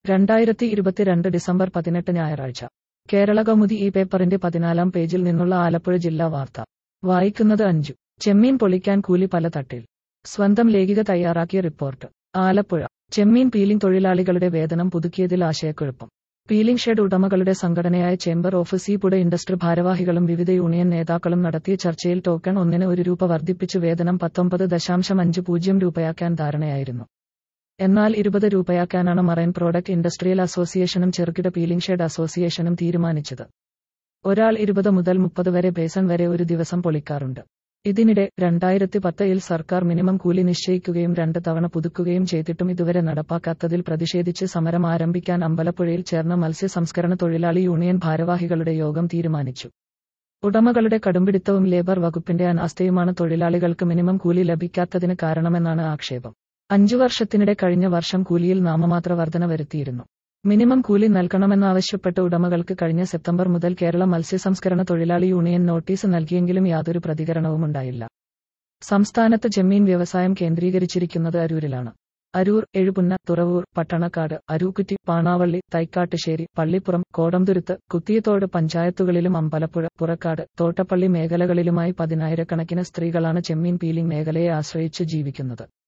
രണ്ടായിരത്തി ഇരുപത്തിരണ്ട് ഡിസംബർ പതിനെട്ട് ഞായറാഴ്ച കേരള കൗമുദി ഈ പേപ്പറിന്റെ പതിനാലാം പേജിൽ നിന്നുള്ള ആലപ്പുഴ ജില്ലാ വാർത്ത വായിക്കുന്നത് അഞ്ചു ചെമ്മീൻ പൊളിക്കാൻ കൂലി പല തട്ടിൽ സ്വന്തം ലേഖിക തയ്യാറാക്കിയ റിപ്പോർട്ട് ആലപ്പുഴ ചെമ്മീൻ പീലിംഗ് തൊഴിലാളികളുടെ വേതനം പുതുക്കിയതിൽ ആശയക്കുഴപ്പം പീലിംഗ് ഷെഡ് ഉടമകളുടെ സംഘടനയായ ചേംബർ ഓഫ് സീപുഡ് ഇൻഡസ്ട്രി ഭാരവാഹികളും വിവിധ യൂണിയൻ നേതാക്കളും നടത്തിയ ചർച്ചയിൽ ടോക്കൺ ഒന്നിന് ഒരു രൂപ വർദ്ധിപ്പിച്ചു വേതനം പത്തൊമ്പത് ദശാംശം അഞ്ച് പൂജ്യം രൂപയാക്കാൻ ധാരണയായിരുന്നു എന്നാൽ ഇരുപത് രൂപയാക്കാനാണ് മറൈൻ പ്രോഡക്റ്റ് ഇൻഡസ്ട്രിയൽ അസോസിയേഷനും ചെറുകിട പീലിംഗ് ഷെഡ് അസോസിയേഷനും തീരുമാനിച്ചത് ഒരാൾ ഇരുപത് മുതൽ മുപ്പത് വരെ ബേസൺ വരെ ഒരു ദിവസം പൊളിക്കാറുണ്ട് ഇതിനിടെ രണ്ടായിരത്തി പത്തിൽ സർക്കാർ മിനിമം കൂലി നിശ്ചയിക്കുകയും രണ്ട് തവണ പുതുക്കുകയും ചെയ്തിട്ടും ഇതുവരെ നടപ്പാക്കാത്തതിൽ പ്രതിഷേധിച്ച് സമരം ആരംഭിക്കാൻ അമ്പലപ്പുഴയിൽ ചേർന്ന മത്സ്യ സംസ്കരണ തൊഴിലാളി യൂണിയൻ ഭാരവാഹികളുടെ യോഗം തീരുമാനിച്ചു ഉടമകളുടെ കടുംപിടുത്തവും ലേബർ വകുപ്പിന്റെ അനാസ്ഥയുമാണ് തൊഴിലാളികൾക്ക് മിനിമം കൂലി ലഭിക്കാത്തതിന് കാരണമെന്നാണ് ആക്ഷേപം അഞ്ചു വർഷത്തിനിടെ കഴിഞ്ഞ വർഷം കൂലിയിൽ നാമമാത്ര വർധന വരുത്തിയിരുന്നു മിനിമം കൂലി നൽകണമെന്നാവശ്യപ്പെട്ട് ഉടമകൾക്ക് കഴിഞ്ഞ സെപ്റ്റംബർ മുതൽ കേരള മത്സ്യസംസ്കരണ തൊഴിലാളി യൂണിയൻ നോട്ടീസ് നൽകിയെങ്കിലും യാതൊരു പ്രതികരണവുമുണ്ടായില്ല സംസ്ഥാനത്ത് ചെമ്മീൻ വ്യവസായം കേന്ദ്രീകരിച്ചിരിക്കുന്നത് അരൂരിലാണ് അരൂർ എഴുപുന്ന തുറവൂർ പട്ടണക്കാട് അരൂക്കുറ്റി പാണാവള്ളി തൈക്കാട്ടുശ്ശേരി പള്ളിപ്പുറം കോടംതുരുത്ത് കുത്തിയത്തോട് പഞ്ചായത്തുകളിലും അമ്പലപ്പുഴ പുറക്കാട് തോട്ടപ്പള്ളി മേഖലകളിലുമായി പതിനായിരക്കണക്കിന് സ്ത്രീകളാണ് ചെമ്മീൻ പീലിംഗ് മേഖലയെ ആശ്രയിച്ച് ജീവിക്കുന്നത്